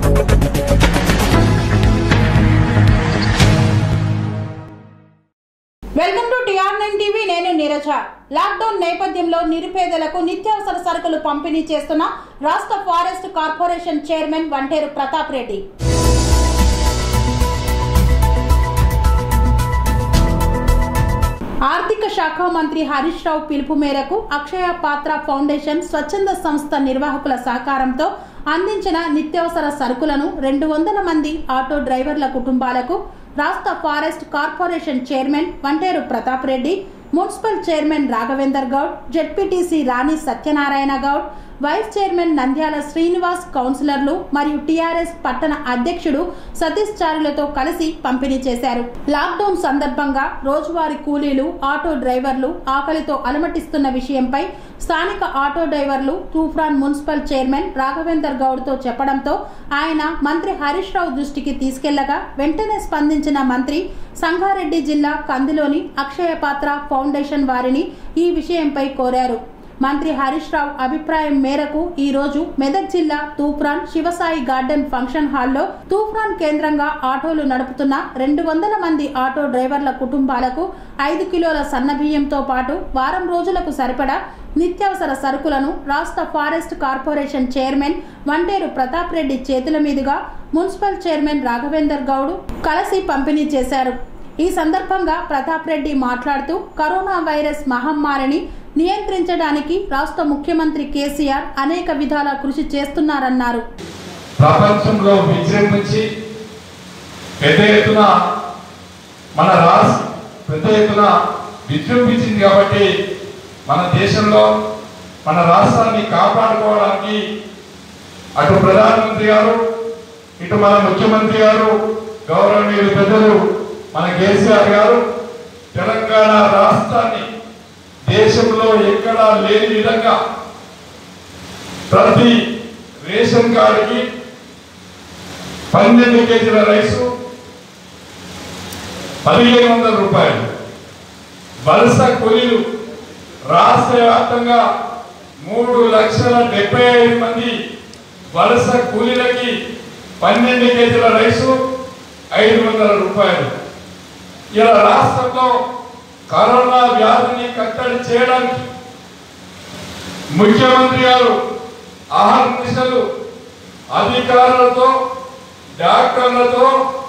welcome to TR nine TV నేను Neeraja lockdown నేపథ్యంలో నిరుపేదలకు నిత్యావసర సరుకులు పంపిణీ చేస్తున్న రాష్ట్ర forest corporation chairman Vanteru Pratap Reddy ఆర్థిక శాఖ మంత్రి హరీష్ రావు పిలుపు మేరకు అక్షయ పాత్ర ఫౌండేషన్ స్వచ్ఛంద సంస్థ నిర్వాహకుల సహకారంతో అందించిన నిత్యావసర సరుకులను రెండు వందల మంది ఆటో డ్రైవర్ల కుటుంబాలకు రాష్ట్ర forest corporation chairman Vanteru Pratap Reddy municipal chairman Raghavender Goud ZPTC Rani Satyanarayana Goud vice chairman Nandyala Srinivas కౌన్సిలర్లు మరియు టీఆర్ఎస్ పట్టణ అధ్యక్షుడు సతీష్ చారులతో కలిసి పంపిణీ చేశారు లాక్డౌన్ సందర్భంగా రోజువారీ కూలీలు ఆటో డ్రైవర్లు ఆకలితో అలమటిస్తున్న విషయంపై స్థానిక ఆటో డ్రైవర్లు తూఫాన్ మున్సిపల్ చైర్మన్ రాఘవేందర్ గౌడ్తో చెప్పడంతో ఆయన మంత్రి హరీష్ రావు దృష్టికి తీసుకెళ్లగా వెంటనే స్పందించిన మంత్రి సంగారెడ్డి జిల్లా కందిలోని అక్షయ పాత్ర ఫౌండేషన్ వారిని ఈ విషయంపై కోరారు మంత్రి హరీష్ రావు అభిప్రాయం మేరకు ఈ రోజు మెదక్ జిల్లా తూప్రాన్ శివసాయి గార్డెన్ ఫంక్షన్ హాల్లో తూప్రాన్ కేంద్రంగా ఆటోలు నడుపుతున్న రెండు వందల మంది ఆటో డ్రైవర్ల కుటుంబాలకు ఐదు కిలోల సన్నబియ్యంతో పాటు వారం రోజులకు సరిపడా నిత్యావసర సరుకులను రాష్ట్ర forest corporation chairman Vanteru Pratap Reddy చేతుల మీదుగా మున్సిపల్ చైర్మన్ రాఘవేందర్ గౌడ్ కలిసి పంపిణీ చేశారు ఈ సందర్భంగా ప్రతాప్ రెడ్డి మాట్లాడుతూ కరోనా వైరస్ మహమ్మారిని నియంత్రించడానికి రాష్ట్ర ముఖ్యమంత్రి కేసీఆర్ అనేక విధాల కృషి చేస్తున్నారన్నారు ప్రపంచంలో విజృంభించి పెద్ద ఎత్తున మన రాష్ట్ర పెద్ద ఎత్తున విజృంభించింది కాబట్టి మన దేశంలో మన రాష్ట్రాన్ని కాపాడుకోవడానికి అటు ప్రధానమంత్రి గారు ఇటు మన ముఖ్యమంత్రి గారు గౌరవనీయులు పెద్దలు మన కేసీఆర్ గారు తెలంగాణ రాష్ట్రాన్ని దేశంలో ఎక్కడా లేని విధంగా ప్రతి రేషన్ కార్డుకి పన్నెండు కేజీల రైసు పదిహేను వందల రూపాయలు వలస కూలీలు రాష్ట్ర వ్యాప్తంగా మూడు లక్షల డెబ్బై ఐదు మంది వలస కూలీలకి పన్నెండు కేజీల రైసు ఐదు వందల రూపాయలు ఇలా రాష్ట్రంలో కరోనా వ్యాధిని కట్టడి చేయడానికి ముఖ్యమంత్రి గారు ఆహార నిశలు అధికారులతో డాక్టర్లతో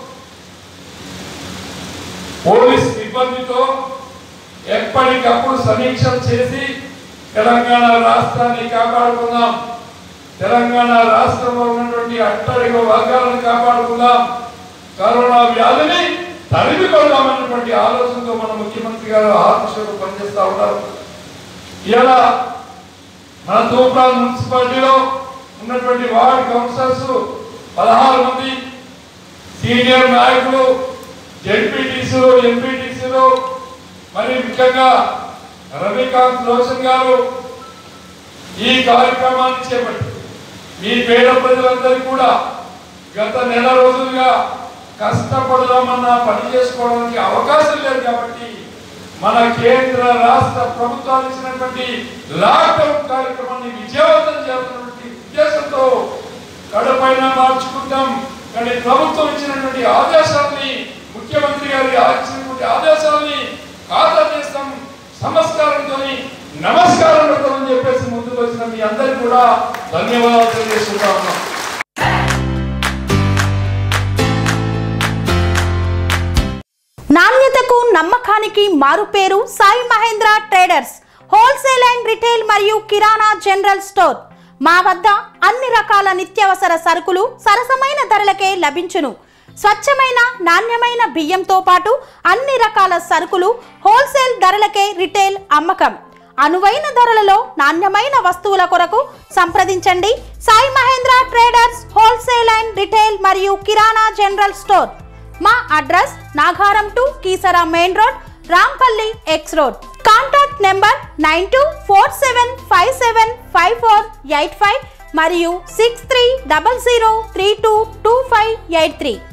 పోలీస్ సిబ్బందితో ఎప్పటికప్పుడు సమీక్షలు చేసి తెలంగాణ రాష్ట్రాన్ని కాపాడుకుందాం తెలంగాణ రాష్ట్రంలో ఉన్నటువంటి అట్టడిగ వర్గాలను కాపాడుకుందాం కరోనా వ్యాధిని తరిమి కొడదామన్నటువంటి ఆలోచనతో మన ముఖ్యమంత్రి గారు ఆలోచనలు పనిచేస్తూ ఉన్నారు ఇలా మన తూప్రాన్ మున్సిపాలిటీలో ఉన్నటువంటి వార్డ్ కౌన్సిలర్స్ పదహారు మంది సీనియర్ నాయకులు జెడ్పీటీసీలు ఎంపీటీసీలు మరి ముఖ్యంగా రవికాంత్ లోచన్ గారు ఈ కార్యక్రమాన్ని చేపట్టి మీ పేద ప్రజలందరికీ కూడా గత నెల రోజులుగా కష్టపడదామన్నా పని చేసుకోవడానికి అవకాశం లేదు కాబట్టి మన కేంద్ర రాష్ట్ర ప్రభుత్వాలు ఇచ్చినటువంటి లాక్డౌన్ కార్యక్రమాన్ని విజయవంతం చేయాలన్నటువంటి ఉద్దేశంతో కడపైన మార్చుకుంటాం కానీ ప్రభుత్వం ఇచ్చినటువంటి ఆదేశాలని ముఖ్యమంత్రి గారి ఇచ్చినటువంటి ఆదేశాలని ఖాతా చేస్తాం సంస్కారంతో నమస్కారం పెడతామని చెప్పేసి ముందుకు వచ్చిన మీ అందరికీ కూడా ధన్యవాదాలు తెలియజేసుకుంటా ఉన్నాం నాణ్యతకు నమ్మకానికి మారుపేరు Sai Mahendra traders wholesale and retail మరియు కిరాణా జనరల్ స్టోర్ మా వద్ద అన్ని రకాల నిత్యావసర సరుకులు సరసమైన ధరలకే లభించును స్వచ్ఛమైన నాణ్యమైన బియ్యంతో పాటు అన్ని రకాల సరుకులు హోల్సేల్ ధరలకే రిటైల్ అమ్మకం అనువైన ధరలలో నాణ్యమైన వస్తువుల కొరకు సంప్రదించండి Sai Mahendra traders wholesale and retail మరియు కిరాణా జనరల్ స్టోర్ మా address Nagaram to Keesara main road Rampally X road contact number nine two four seven five seven five four eight five మరియు six three double zero three two two five eight three